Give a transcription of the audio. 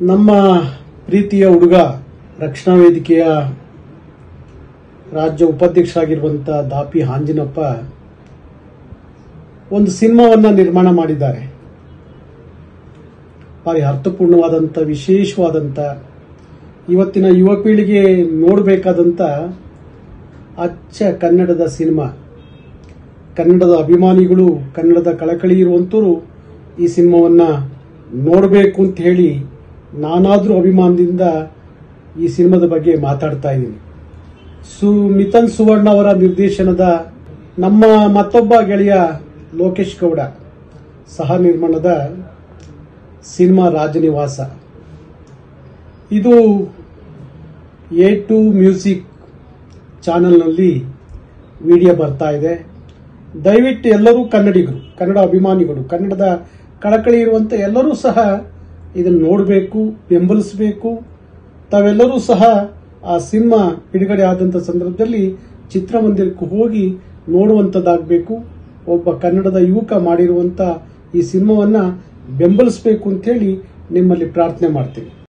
ನಮ್ಮ ಪ್ರೀತಿಯ ಹುಡುಗ ರಕ್ಷಣಾ ವೇದಿಕೆಯ ರಾಜ್ಯ ಉಪಾಧ್ಯಕ್ಷರಾಗಿರುವಂಥ ದಾಪಿ ಹಾಂಜಿನಪ್ಪ ಒಂದು ಸಿನಿಮಾವನ್ನ ನಿರ್ಮಾಣ ಮಾಡಿದ್ದಾರೆ ಭಾರಿ ಅರ್ಥಪೂರ್ಣವಾದಂಥ ವಿಶೇಷವಾದಂಥ ಇವತ್ತಿನ ಯುವ ಪೀಳಿಗೆ ನೋಡಬೇಕಾದಂಥ ಅಚ್ಚ ಕನ್ನಡದ ಸಿನಿಮಾ ಕನ್ನಡದ ಅಭಿಮಾನಿಗಳು ಕನ್ನಡದ ಕಳಕಳಿ ಇರುವಂತರು ಈ ಸಿನಿಮಾವನ್ನ ನೋಡಬೇಕು ಅಂತ ಹೇಳಿ ನಾನಾದರೂ ಅಭಿಮಾನದಿಂದ ಈ ಸಿನಿಮಾದ ಬಗ್ಗೆ ಮಾತಾಡ್ತಾ ಇದ್ದೀನಿ ಸು ಮಿಥನ್ ಸುವರ್ಣ ಅವರ ನಿರ್ದೇಶನದ ನಮ್ಮ ಮತ್ತೊಬ್ಬ ಗೆಳೆಯ ಲೋಕೇಶ್ ಗೌಡ ಸಹ ನಿರ್ಮಾಣದ ಸಿನಿಮಾ ರಾಜನಿವಾಸ ಇದು ಎ ಟು ಮ್ಯೂಸಿಕ್ ಚಾನೆಲ್ನಲ್ಲಿ ವಿಡಿಯೋ ಬರ್ತಾ ಇದೆ ದಯವಿಟ್ಟು ಎಲ್ಲರೂ ಕನ್ನಡಿಗರು ಕನ್ನಡ ಅಭಿಮಾನಿಗಳು ಕನ್ನಡದ ಕಳಕಳಿ ಇರುವಂಥ ಎಲ್ಲರೂ ಸಹ ಇದನ್ನು ನೋಡಬೇಕು ಬೆಂಬಲಿಸಬೇಕು ತಾವೆಲ್ಲರೂ ಸಹ ಆ ಸಿನಿಮಾ ಬಿಡುಗಡೆ ಆದಂಥ ಸಂದರ್ಭದಲ್ಲಿ ಚಿತ್ರಮಂದಿರಕ್ಕೆ ಹೋಗಿ ನೋಡುವಂಥದ್ದಾಗಬೇಕು ಒಬ್ಬ ಕನ್ನಡದ ಯುವಕ ಮಾಡಿರುವಂಥ ಈ ಸಿನಿಮಾವನ್ನ ಬೆಂಬಲಿಸಬೇಕು ಅಂತೇಳಿ ನಿಮ್ಮಲ್ಲಿ ಪ್ರಾರ್ಥನೆ ಮಾಡ್ತೀನಿ